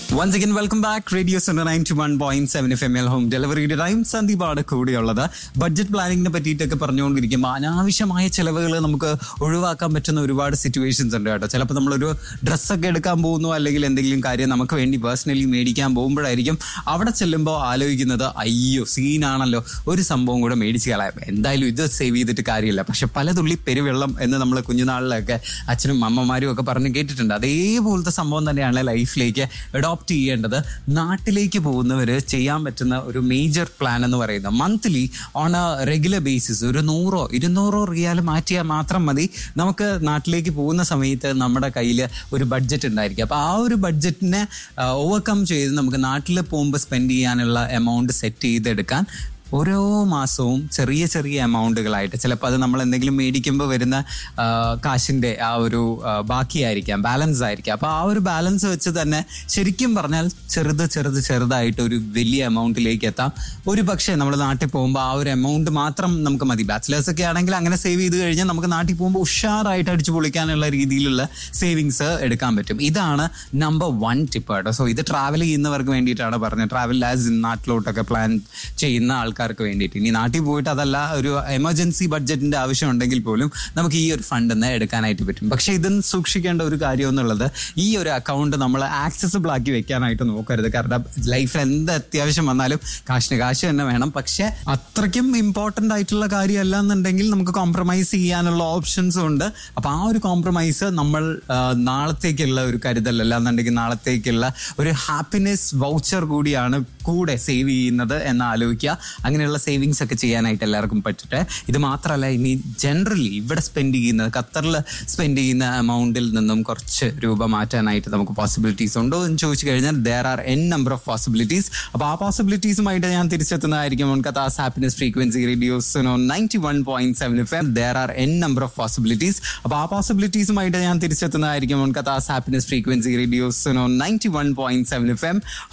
once again welcome back radio centre ninety one point seven F M എൽ home ഡെലിവറിയുടെ time സന്ദീപാണ് കൂടെയുള്ളത് budget പ്ലാനിങ്ങിനെ പറ്റിയിട്ടൊക്കെ പറഞ്ഞുകൊണ്ടിരിക്കുമ്പോൾ അനാവശ്യമായ ചിലവുകൾ നമുക്ക് ഒഴിവാക്കാൻ പറ്റുന്ന ഒരുപാട് സിറ്റുവേഷൻസ് ഉണ്ട് കേട്ടോ ചിലപ്പോൾ നമ്മളൊരു ഡ്രസ്സൊക്കെ എടുക്കാൻ പോകുന്നു അല്ലെങ്കിൽ എന്തെങ്കിലും കാര്യം നമുക്ക് വേണ്ടി പേഴ്സണലി മേടിക്കാൻ പോകുമ്പോഴായിരിക്കും അവിടെ ചെല്ലുമ്പോൾ ആലോചിക്കുന്നത് അയ്യോ സീനാണല്ലോ ഒരു സംഭവം കൂടെ മേടിച്ച് കളയാം എന്തായാലും ഇത് സേവ് ചെയ്തിട്ട് കാര്യമില്ല പക്ഷെ പല തുള്ളി പെരുവെള്ളം എന്ന് നമ്മൾ കുഞ്ഞുനാളിലൊക്കെ അച്ഛനും അമ്മമാരും ഒക്കെ പറഞ്ഞ് കേട്ടിട്ടുണ്ട് അതേപോലത്തെ സംഭവം തന്നെയാണ് ലൈഫിലേക്ക് അഡോപ്റ്റ് ചെയ്യേണ്ടത് നാട്ടിലേക്ക് പോകുന്നവർ ചെയ്യാൻ പറ്റുന്ന ഒരു മേജർ പ്ലാൻ എന്ന് പറയുന്നത് monthly on a regular basis ഒരു നൂറോ ഇരുന്നൂറോ റിയാൽ മാറ്റിയാൽ മാത്രം മതി നമുക്ക് നാട്ടിലേക്ക് പോകുന്ന സമയത്ത് നമ്മുടെ കയ്യിൽ ഒരു ബഡ്ജറ്റ് ഉണ്ടായിരിക്കും അപ്പോൾ ആ ഒരു ബഡ്ജറ്റിനെ ഓവർകം ചെയ്ത് നമുക്ക് നാട്ടിൽ പോകുമ്പോൾ സ്പെൻഡ് ചെയ്യാനുള്ള എമൗണ്ട് സെറ്റ് ചെയ്തെടുക്കാൻ ഓരോ മാസവും ചെറിയ ചെറിയ എമൗണ്ടുകളായിട്ട് ചിലപ്പോൾ അത് നമ്മൾ എന്തെങ്കിലും മേടിക്കുമ്പോൾ വരുന്ന ആ, കാശിൻ്റെ ആ ഒരു ആ, ബാക്കിയായിരിക്കാം ബാലൻസ് ആയിരിക്കാം അപ്പോൾ ആ ഒരു ബാലൻസ് വെച്ച് തന്നെ ശരിക്കും പറഞ്ഞാൽ ചെറുത് ചെറുത് ചെറുതായിട്ട് ഒരു വലിയ എമൗണ്ടിലേക്ക് എത്താം ഒരു പക്ഷേ നമ്മൾ നാട്ടിൽ പോകുമ്പോൾ ആ ഒരു എമൗണ്ട് മാത്രം നമുക്ക് മതി ബാച്ചിലേഴ്സ് ഒക്കെ ആണെങ്കിൽ അങ്ങനെ സേവ് ചെയ്ത് കഴിഞ്ഞാൽ നമുക്ക് നാട്ടിൽ പോകുമ്പോൾ ഉഷാറായിട്ട് അടിച്ചു പൊളിക്കാനുള്ള രീതിയിലുള്ള സേവിങ്സ് എടുക്കാൻ പറ്റും ഇതാണ് നമ്പർ വൺ ടിപ്പ് കേട്ടോ സോ ഇത് ട്രാവൽ ചെയ്യുന്നവർക്ക് വേണ്ടിയിട്ടാണ് പറഞ്ഞത് ട്രാവൽ ആസ് നാട്ടിലോട്ടൊക്കെ പ്ലാൻ ചെയ്യുന്ന ആൾക്കാർക്ക് വേണ്ടിയിട്ട് ഇനി നാട്ടിൽ പോയിട്ട് അതല്ല ഒരു എമർജൻസി ബഡ്ജറ്റിന്റെ ആവശ്യം ഉണ്ടെങ്കിൽ പോലും നമുക്ക് ഈ ഒരു ഫണ്ട് നിന്ന് എടുക്കാനായിട്ട് പറ്റും പക്ഷെ ഇതൊന്നും സൂക്ഷിക്കേണ്ട ഒരു കാര്യം എന്നുള്ളത് ഈ ഒരു അക്കൗണ്ട് നമ്മൾ ആക്സസിബിൾ ആക്കി വെക്കാനായിട്ട് നോക്കരുത് കാരണം ലൈഫിൽ എന്ത് അത്യാവശ്യം വന്നാലും കാശിന് കാശ് തന്നെ വേണം പക്ഷെ അത്രയ്ക്കും ഇമ്പോർട്ടൻ്റ് ആയിട്ടുള്ള കാര്യമല്ല എന്നുണ്ടെങ്കിൽ നമുക്ക് കോംപ്രമൈസ് ചെയ്യാനുള്ള ഓപ്ഷൻസും ഉണ്ട് അപ്പൊ ആ ഒരു കോംപ്രമൈസ് നമ്മൾ ആ, നാളത്തേക്കുള്ള ഒരു കരുതൽ അല്ലാന്നുണ്ടെങ്കിൽ നാളത്തേക്കുള്ള ഒരു ഹാപ്പിനെസ് വൗച്ചർ കൂടിയാണ് കൂടെ സേവ് ചെയ്യുന്നത് എന്ന് ആലോചിക്കുക അങ്ങനെയുള്ള സേവിങ്സ് ഒക്കെ ചെയ്യാനായിട്ട് എല്ലാവർക്കും പറ്റട്ടെ ഇത് മാത്രമല്ല ഇനി ജനറലി ഇവിടെ സ്പെൻഡ് ചെയ്യുന്നത് ഖത്തറിൽ സ്പെൻഡ് ചെയ്യുന്ന എമൗണ്ടിൽ നിന്നും കുറച്ച് രൂപ മാറ്റാനായിട്ട് നമുക്ക് പോസിബിലിറ്റീസ് ഉണ്ടോ എന്ന് ചോദിച്ചു കഴിഞ്ഞാൽ there are n number of possibilities അപ്പോൾ ആ പോസിബിലിറ്റീസുമായിട്ട് ഞാൻ തിരിച്ചെത്തുന്നതായിരിക്കും ഓൺ കഥാസ് happiness frequency radios ninety one point seven F M there are n number of possibilities അപ്പോൾ ആ പോസിബിലിറ്റീസുമായിട്ട് ഞാൻ തിരിച്ചെത്തുന്നതായിരിക്കും ഓൺ കഥാസ് happiness frequency radios ninety one point seven F M